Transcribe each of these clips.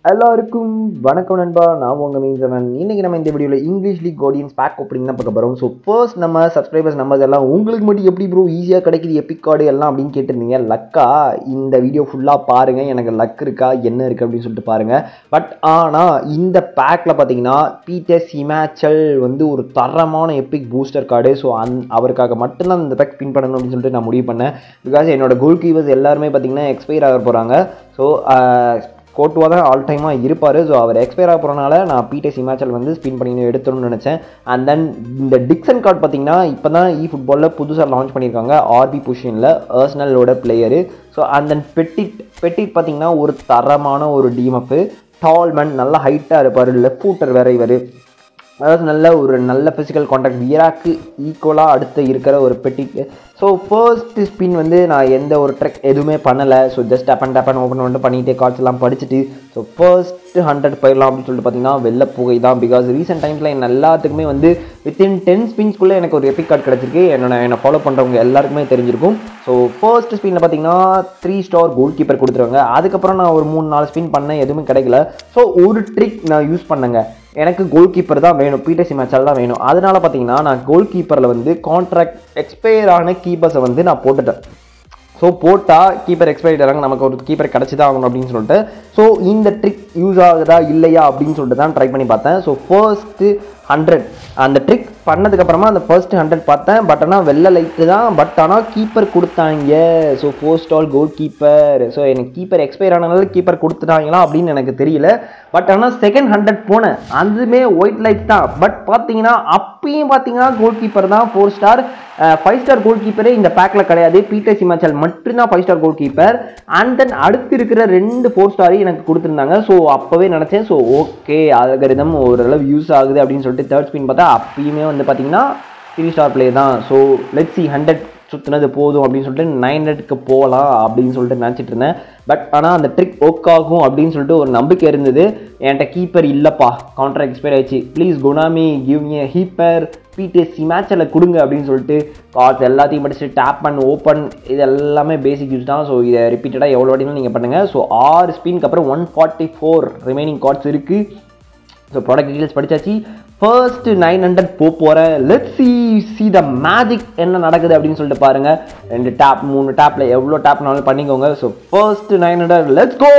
எல்லாருக்கும் வணக்கம் நண்பா நான் உங்கள் மீன் செவன் இன்னைக்கு நம்ம இந்த வீடியோவில் English league audience pack opening தான் பார்க்க போகிறோம் ஸோ ஃபர்ஸ்ட் நம்ம சப்ஸ்கிரைபர்ஸ் நம்பர்ஸ் எல்லாம் உங்களுக்கு மட்டும் எப்படி ப்ரோ ஈஸியாக கிடைக்குது எப்பிக் கார்டு எல்லாம் அப்படின்னு கேட்டிருந்தீங்க லக்கா இந்த வீடியோ ஃபுல்லாக பாருங்கள் எனக்கு லக் இருக்கா என்ன இருக்குது அப்படின்னு சொல்லிட்டு பாருங்கள் பட் ஆனால் இந்த பேக்கில் பார்த்தீங்கன்னா பீட்டர் சிமாச்சல் வந்து ஒரு தரமான எப்பிக் பூஸ்டர் கார்டு ஸோ அந் அவருக்காக மட்டும்தான் இந்த பேக் பின் பண்ணணும் அப்படின்னு சொல்லிட்டு நான் முடிவு பண்ணேன் பிகாஸ் என்னோட கோல் கீப்பர்ஸ் எல்லாருமே பார்த்தீங்கன்னா எக்ஸ்பைர் ஆக போகிறாங்க ஸோ கோட்டுவா தான் ஆல் டைமாக இருப்பார் ஸோ அவர் எக்ஸ்பயர் ஆக போகிறனால நான் பிடிஎஸ் இமாச்சல் வந்து ஸ்பின் பண்ணி எடுத்துடணும்னு நினச்சேன் அண்ட் தென் இந்த டிக்சன் கார்டு பார்த்தீங்கன்னா இப்போ தான் இ ஃபுட்பாலில் புதுசாக லான்ச் பண்ணியிருக்காங்க ஆர்பி பொசிஷனில் ஏர்ஸ்னலோட player so and then Petit Petit பார்த்தீங்கன்னா ஒரு தரமான ஒரு டீமப்பு டால்மேன் நல்லா ஹைட்டாக இருப்பார் லெஃப்ட் ஃபூட்டர் வேற இவர் அதாவது நல்ல ஒரு நல்ல ஃபிசிக்கல் காண்டாக்ட் வீராக்கு ஈக்குவலாக அடுத்து இருக்கிற ஒரு பெட்டிக்கு ஸோ ஃபர்ஸ்ட் ஸ்பின் வந்து நான் எந்த ஒரு ட்ரெக் எதுவுமே பண்ணலை ஸோ ஜஸ்ட் டப்பன் டப்பன் ஓப்பன் பண்ணிட்டு பண்ணிட்டு கார்ட்ஸ் எல்லாம் படிச்சுட்டு ஸோ ஃபர்ஸ்ட் ஹண்ட்ரட் போயிடலாம் அப்படின்னு சொல்லிட்டு பார்த்தீங்கன்னா வெள்ள புகை தான் பிகாஸ் ரீசெண்ட் டைம்ஸில் என்ன எல்லாத்துக்குமே வந்து வித்தின் டென் ஸ்பின்ஸ்குள்ளே எனக்கு ஒரு எபிக் கார்டு கிடச்சிருக்கு என்னோட என்னை ஃபாலோ பண்ணுறவங்க எல்லாருக்குமே தெரிஞ்சிருக்கும் ஸோ ஃபர்ஸ்ட் ஸ்பின்னில் பார்த்தீங்கன்னா த்ரீ ஸ்டார் கோல் கீப்பர் கொடுத்துருவாங்க அதுக்கப்புறம் நான் ஒரு மூணு நாலு ஸ்பின் பண்ணேன் எதுவுமே கிடைக்கல ஸோ ஒரு ட்ரிக் நான் யூஸ் பண்ணேங்க எனக்கு கோல் கீப்பர் தான் வேணும் பிடிசி மேட்சால் தான் வேணும் அதனால பார்த்தீங்கன்னா நான் கோல் கீப்பரில் வந்து கான்ட்ராக்ட் எக்ஸ்பயர் ஆன கீப்பர்ஸை வந்து நான் போட்டுட்டேன் ஸோ போட்டால் கீப்பர் எக்ஸ்பைரி ஆகிறாங்க நமக்கு ஒரு கீப்பர் கிடச்சி தான் ஆகணும் அப்படின்னு சொல்லிட்டு ஸோ இந்த ட்ரிக் யூஸ் ஆகுதா இல்லையா அப்படின்னு சொல்லிட்டு தான் ட்ரை பண்ணி பார்த்தேன் ஸோ ஃபர்ஸ்ட்டு ஹண்ட்ரட் அந்த ட்ரிக் பண்ணதுக்கப்புறமா அந்த ஃபர்ஸ்ட் ஹண்ட்ரட் பார்த்தேன் பட் ஆனால் வெள்ளை லைட்டு தான் பட் ஆனால் கீப்பர் கொடுத்தாங்க so four star goal keeper so எனக்கு கீப்பர் எக்ஸ்பயர் ஆனதுனால கீப்பர் கொடுத்துட்டாங்களா அப்படின்னு எனக்கு தெரியல பட் ஆனால் செகண்ட் ஹண்ட்ரட் போனேன் அதுவுமே ஒயிட் லைட் தான் பட் பார்த்தீங்கன்னா அப்பயும் பார்த்தீங்கன்னா கோல் கீப்பர் தான் four star five star goal கீப்பரே இந்த பேக்கில் கிடையாது பீட்டர் சிமாச்சல் மட்டும்தான் five star goal keeper and then அடுத்து இருக்கிற ரெண்டு ஃபோர் ஸ்டாரையும் எனக்கு கொடுத்துருந்தாங்க ஸோ அப்போவே நினச்சேன் ஸோ ஓகே அல்கரிதம் ஓரளவு யூஸ் ஆகுது அப்படின்னு சொல்லிட்டு தேர்ட் ஸ்பின் பார்த்தா அப்பயுமே வந்து பார்த்தீங்கன்னா த்ரீ ஸ்டார் பிளே தான் ஸோ லெட் சி ஹண்ட்ரட் சுற்றுனது போதும் அப்படின்னு சொல்லிட்டு நைன் ஹண்ட்ரட்க்கு போகலாம் அப்படின்னு சொல்லிட்டு நினச்சிட்டு இருந்தேன் பட் ஆனால் அந்த ட்ரிக் ஒர்க் ஆகும் அப்படின்னு சொல்லிட்டு ஒரு நம்பிக்கை இருந்தது என்கிட்ட கீப்பர் இல்லைப்பா கான்ட்ராக்ட் எக்ஸ்பைர் ஆயிடுச்சு please Konami give me keeper PDSC மேட்சில் கொடுங்க அப்படின்னு சொல்லிட்டு கார்ட்ஸ் எல்லாத்தையும் படிச்சுட்டு டேப் அண்ட் ஓப்பன் இது எல்லாமே பேசிக் யூஸ் தான் ஸோ இதை ரிப்பீட்டடாக எவ்வளோ வாட்டினாலும் நீங்கள் பண்ணுங்கள் ஸோ ஆறு ஸ்பின்க்கு அப்புறம் one forty four remaining cards இருக்குது ஸோ ப்ராடக்ட் டீட்டெயில்ஸ் படித்தாச்சு ஃபர்ஸ்ட் நைன் ஹண்ட்ரட் போ போகிறேன் let see see the magic என்ன நடக்குது அப்படின்னு சொல்லிட்டு பாருங்கள் ரெண்டு டேப் மூணு டேப்பில் எவ்வளோ டேப்னாலும் பண்ணிக்கோங்க so first nine hundred let's go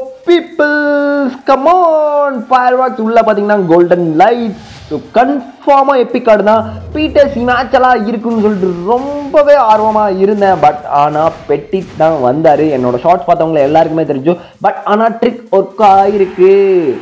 peoples come on fireworks உள்ளே பார்த்தீங்கன்னா கோல்டன் லைட் ஸோ கன்ஃபார்மாக எப்பிக் கார்டு தான் பீட்டர் சிமாச்சலாக இருக்குன்னு சொல்லிட்டு ரொம்பவே ஆர்வமாக இருந்தேன் பட் ஆனால் பெட்டிட் தான் வந்தார் என்னோட ஷார்ட்ஸ் பார்த்தவங்க எல்லாருக்குமே தெரிஞ்சும் பட் ஆனால் ட்ரிக் ஒர்க் ஆகிருக்கு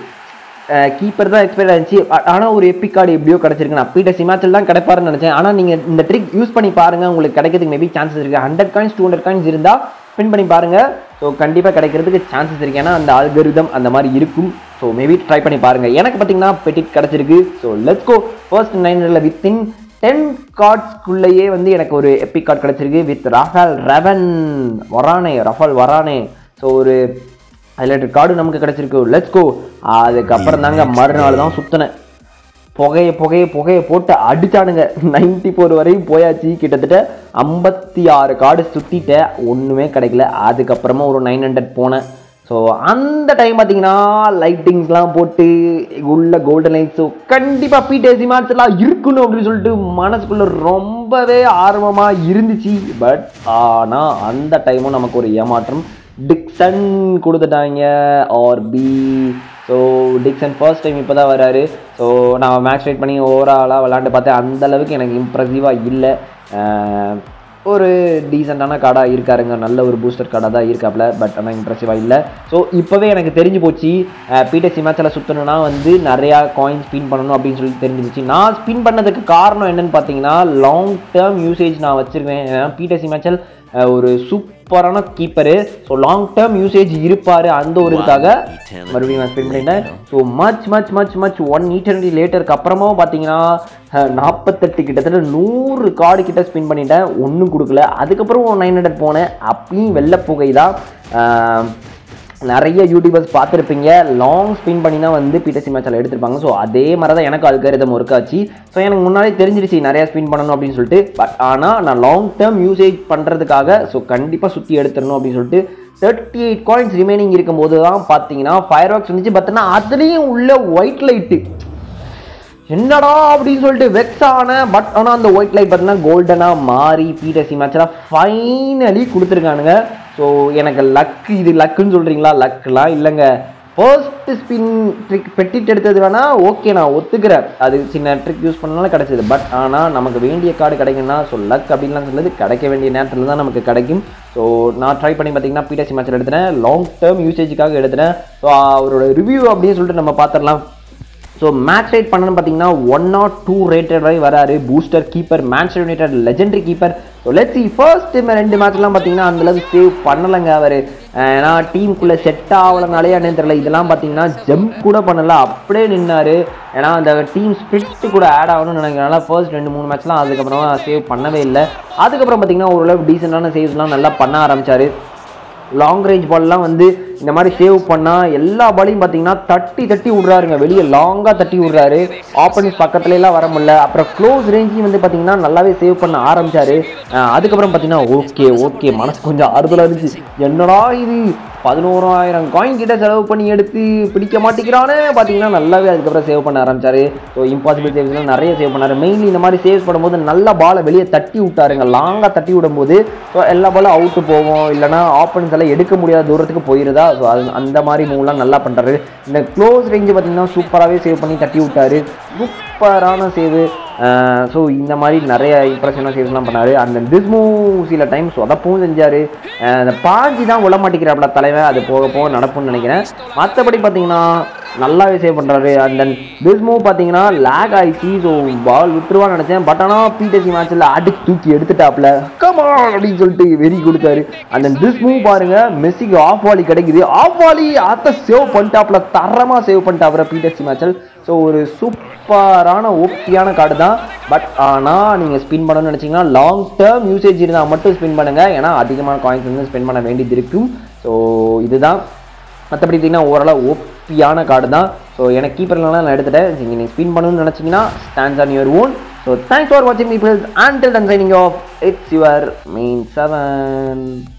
கீப்பர் தான் எக்ஸ்பைர் ஆச்சு ஆனால் ஒரு எப்பிக் கார்டு எப்படியோ கிடச்சிருக்கு நான் பீட்டர் சிமாச்சல் தான் கிடைப்பாருன்னு நினச்சேன் ஆனால் நீங்கள் இந்த ட்ரிக் யூஸ் பண்ணி பாருங்கள் உங்களுக்கு கிடைக்கிறதுக்கு மேபி சான்சஸ் இருக்குது hundred coins two hundred coins இருந்தால் ஸ்பின் பண்ணி பாருங்கள் ஸோ கண்டிப்பாக கிடைக்கிறதுக்கு சான்சஸ் இருக்கு ஏன்னா அந்த ஆல்கரிதம் அந்த மாதிரி இருக்கும் ஸோ மேபி ட்ரை பண்ணி பாருங்கள் எனக்கு பார்த்தீங்கன்னா பெட்டிட் கிடச்சிருக்கு so let's go first nine within ten கார்ட்ஸ்குள்ளேயே வந்து எனக்கு ஒரு எப்பிக் கார்டு கிடச்சிருக்கு வித் ரஃபால் ரெவன் வரானே ரஃபால் வரானே ஸோ ஒரு ஹைலைட்டட் கார்டு நமக்கு கிடச்சிருக்கு லெட்ஸ் கோ அதுக்கப்புறம் தாங்க மறுநாள் தான் சுற்றினேன் புகைய புகைய புகைய போட்டு அடிச்சானுங்க நைன்டி ஃபோர் வரையும் போயாச்சு கிட்டத்தட்ட ஐம்பத்தி ஆறு கார்டு சுற்றிட்டேன் ஒன்றுமே கிடைக்கல அதுக்கப்புறமா ஒரு நைன் ஹண்ட்ரட் போனேன் ஸோ அந்த டைம் பார்த்தீங்கன்னா லைட்டிங்ஸ்லாம் போட்டு உள்ள கோல்டன் லைட் ஸோ கண்டிப்பாக பிடிஎஸ்சி மேட்ச்லாம் இருக்கணும் அப்படின்னு சொல்லிட்டு மனசுக்குள்ளே ரொம்பவே ஆர்வமாக இருந்துச்சு பட் ஆனால் அந்த டைமும் நமக்கு ஒரு ஏமாற்றம் டிக்சன் கொடுத்துட்டாங்க R B so Dixon first time இப்போ தான் வராரு ஸோ நான் மேட்ச் வெயிட் பண்ணி ஓவராலாக விளாண்டு பார்த்தேன் அந்த அளவுக்கு எனக்கு இம்ப்ரெசிவாக இல்லை ஒரு டீசெண்டான கார்டாக இருக்காருங்க நல்ல ஒரு பூஸ்டர் கார்டாக தான் இருக்காப்புல பட் ஆனால் இம்ப்ரெசிவாக இல்லை ஸோ இப்போவே எனக்கு தெரிஞ்சு போச்சு பிடிஎஸ்சி மேட்சில் சுற்றணும்னா வந்து நிறையா காயின் ஸ்பின் பண்ணணும் அப்படின்னு சொல்லி தெரிஞ்சிருச்சு நான் ஸ்பின் பண்ணதுக்கு காரணம் என்னன்னு பார்த்தீங்கன்னா லாங் டேர்ம் யூசேஜ் நான் வச்சுருவேன் ஏன்னா பிடிஎஸ்சி மேட்சல் ஒரு சூப்பரான keeper so long term usage இருப்பார் அந்த ஒரு இதுக்காக மறுபடியும் நான் ஸ்பெண்ட் பண்ணிட்டேன் so much much much much one eternity லேட்டருக்கு அப்புறமாவும் பார்த்தீங்கன்னா நாற்பத்தெட்டு கிட்டத்தட்ட நூறு கார்டு கிட்ட ஸ்பின் பண்ணிட்டேன் ஒன்றும் கொடுக்கல அதுக்கப்புறம் நைன் ஹண்ட்ரட் போனேன் அப்பயும் வெள்ளை புகை தான் நிறைய யூடியூபர்ஸ் பார்த்துருப்பீங்க லாங் ஸ்பின் பண்ணி தான் வந்து பிடிஎஸ்சி மேட்சில் எடுத்திருப்பாங்க ஸோ அதே மாதிரி தான் எனக்கு அல்காரிதம் ஒர்க் ஆச்சு ஸோ எனக்கு முன்னாடியே தெரிஞ்சிருச்சு நிறையா ஸ்பின் பண்ணணும் அப்படின்னு சொல்லிட்டு பட் ஆனால் நான் லாங் டேர்ம் யூசேஜ் பண்ணுறதுக்காக ஸோ கண்டிப்பாக சுற்றி எடுத்துடணும் அப்படின்னு சொல்லிட்டு தேர்ட்டி எயிட் காயின்ஸ் ரிமைனிங் இருக்கும்போது தான் பார்த்தீங்கன்னா ஃபயர் ஒர்க்ஸ் வந்துச்சு பார்த்தீங்கன்னா அதுலேயும் உள்ள ஒயிட் லைட்டு என்னடா அப்படின்னு சொல்லிட்டு வெக்ஸ் ஆனேன் பட் ஆனால் அந்த ஒயிட் லைட் பார்த்தீங்கன்னா கோல்டனாக மாறி பிடிஎஸ்சி மேட்சில் ஃபைனலி கொடுத்துருக்கானுங்க ஸோ எனக்கு லக் இது லக்குன்னு சொல்கிறீங்களா லக்லாம் இல்லைங்க ஃபர்ஸ்ட் ஸ்பின் ட்ரிக் பெட்டிட் எடுத்தது வேணா ஓகே நான் ஒத்துக்கிறேன் அது சின்ன ட்ரிக் யூஸ் பண்ணனால கிடைச்சது பட் ஆனால் நமக்கு வேண்டிய கார்டு கிடைக்கும்னா ஸோ லக் அப்படின்லாம் சொல்லுது கிடைக்க வேண்டிய நேரத்தில் தான் நமக்கு கிடைக்கும் ஸோ நான் ட்ரை பண்ணி பார்த்தீங்கன்னா பிடிஎஸ்சி மேட்சில் எடுத்துனேன் லாங் டேர்ம் யூசேஜுக்காக எடுத்துனேன் ஸோ அவரோட ரிவ்யூ அப்படின்னு சொல்லிட்டு நம்ம பார்த்துடலாம் ஸோ மேட்ச் ரேட் பண்ணணும்னு பார்த்தீங்கன்னா ஒன் நாட் டூ ரேட்டட் வரை வராரு booster keeper Manchester United legendary keeper so let's see first ரெண்டு மேட்ச்லாம் பார்த்தீங்கன்னா அந்தளவுக்கு சேவ் பண்ணலைங்க அவர் ஏன்னா டீமுக்குள்ளே செட் ஆகலனாலே என்னன்னு தெரியல இதெல்லாம் பார்த்தீங்கன்னா ஜம்ப் கூட பண்ணல அப்படியே நின்னாரு ஏன்னா அந்த டீம் ஸ்பிரிட் கூட ஆட் ஆகணும்னு நினைக்கிறனால ஃபர்ஸ்ட் ரெண்டு மூணு மேட்ச்லாம் அதுக்கப்புறமா சேவ் பண்ணவே இல்லை அதுக்கப்புறம் பார்த்தீங்கன்னா ஓரளவு டீசெண்டான சேவ்ஸ்லாம் நல்லா பண்ண ஆரம்பிச்சாரு லாங் ரேஞ்ச் பால்லாம் வந்து இந்த மாதிரி சேவ் பண்ணால் எல்லா பாலையும் பார்த்தீங்கன்னா தட்டி தட்டி விட்றாருங்க வெளியே லாங்காக தட்டி விட்றாரு ஆப்போனன்ஸ் பக்கத்துல எல்லாம் வர முடியல அப்புறம் க்ளோஸ் ரேஞ்சையும் வந்து பார்த்தீங்கன்னா நல்லாவே சேவ் பண்ண ஆரம்பிச்சாரு அஹ் அதுக்கப்புறம் பார்த்தீங்கன்னா ஓகே ஓகே மனசு கொஞ்சம் ஆறுதலாக இருந்துச்சு என்னடா இது பதினோராயிரம் காயின் கிட்ட செலவு பண்ணி எடுத்து பிடிக்க மாட்டேங்கிறானே பார்த்தீங்கன்னா நல்லாவே அதுக்கப்புறம் சேவ் பண்ண ஆரம்பிச்சாரு ஸோ இம்பாசிபிள் சேவ்ஸ்லாம் நிறைய சேவ் பண்ணாரு மெயின்லி இந்த மாதிரி சேவ்ஸ் பண்ணும்போது நல்ல பாலை வெளியே தட்டி விட்டாருங்க லாங்காக தட்டி விடும்போது ஸோ எல்லா பாலும் அவுட்டு போகும் இல்லைனா ஆப்பனன்ஸ் எல்லாம் எடுக்க முடியாத தூரத்துக்கு போயிருதா ஸோ அது அந்த மாதிரி மூவ்லாம் நல்லா பண்ணுறாரு இந்த க்ளோஸ் ரேஞ்சு பார்த்தீங்கன்னா சூப்பராகவே சேவ் பண்ணி தட்டி விட்டாரு சூப்பரான சேவு ஸோ இந்த மாதிரி நிறைய இம்ப்ரெஷனாக சேவ்ஸ்லாம் பண்ணாரு அந்த டிஸ்மூ சில டைம் சொதப்பவும் செஞ்சார் அந்த பாஞ்சி தான் விட மாட்டேங்கிறாப்ல தலைவன் அது போக போக நடப்பும்னு நினைக்கிறேன் மற்றபடி பார்த்தீங்கன்னா நல்லாவே சேவ் பண்ணுறாரு அண்ட் தென் டிஸ்மூ பார்த்தீங்கன்னா லேக் ஆயிடுச்சு ஸோ பால் விட்டுருவான்னு நினச்சேன் பட் ஆனால் பிடிசி மேட்ச்சில் அடிச்சு தூக்கி எடுத்துட்டாப்ல கமா அப்படின்னு சொல்லிட்டு வெறி கொடுத்தாரு அந்த டிஸ்மூ பாருங்க மெஸ்ஸிக்கு ஆஃப் வாலி கிடைக்குது ஆஃப் வாலி அத்தை சேவ் பண்ணிட்டாப்ல தரமாக சேவ் பண்ணிட்டாப்ல பிடிஎஸ்சி மேட்சில் ஸோ ஒரு சூப்பரான ஓப்பியான கார்டு தான் பட் ஆனால் நீங்கள் ஸ்பின் பண்ணணும்னு நினச்சிங்கன்னா லாங் டேர்ம் யூசேஜ் இருந்தால் மட்டும் ஸ்பின் பண்ணுங்கள் ஏன்னா அதிகமான காயின்ஸ் வந்து ஸ்பெண்ட் பண்ண வேண்டியது இருக்கும் ஸோ இதுதான் மற்றபடி பார்த்தீங்கன்னா ஓரளவு ஓப்பியான கார்டு தான் ஸோ எனக்கு கீப்பர்லாம் நான் எடுத்துட்டேன் நீங்கள் நீங்கள் ஸ்பின் பண்ணணும்னு நினச்சிங்கன்னா stands on your own so thanks for வாட்சிங் peoples and till then signing off it's your main seven